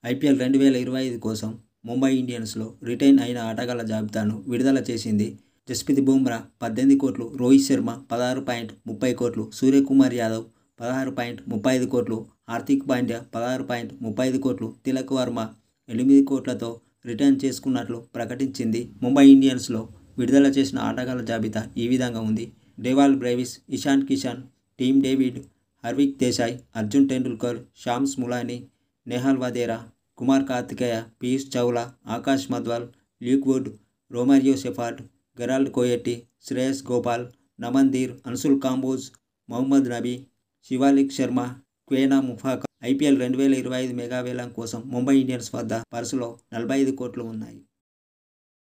IPL రెండు వేల ఇరవై ఐదు కోసం ముంబై ఇండియన్స్లో రిటైన్ అయిన ఆటగాళ్ల జాబితాను విడుదల చేసింది జస్ప్రీత్ బుమ్రా పద్దెనిమిది కోట్లు రోహిత్ శర్మ పదహారు పాయింట్ ముప్పై కోట్లు సూర్యకుమార్ యాదవ్ పదహారు పాయింట్ ముప్పై ఐదు కోట్లు హార్దిక్ పాండ్యా పదహారు పాయింట్ ముప్పై ఐదు కోట్లు తిలక్ వర్మ ఎనిమిది కోట్లతో రిటర్న్ చేసుకున్నట్లు ప్రకటించింది ముంబై ఇండియన్స్లో విడుదల చేసిన ఆటగాళ్ల జాబితా ఈ విధంగా ఉంది డేవాల్ Brevis Ishan Kishan team David హర్విక్ Desai Arjun Tendulkar Sham's Mulani Nehal Wadhera Kumar Karthikeya Piyush చౌలా Akash Madhwal Luke would Romario షెఫార్డ్ Gerald కోయెట్టి Shreyas Gopal నమన్దీర్ అన్సుల్ Kamboj Mohammed Nabi Shivalik Sharma Kwena ముఫాకా IPL రెండు వేల ఇరవై ఐదు మెగా వేలం కోసం ముంబై ఇండియన్స్ వద్ద పర్సులో నలభై ఐదు కోట్లు ఉన్నాయి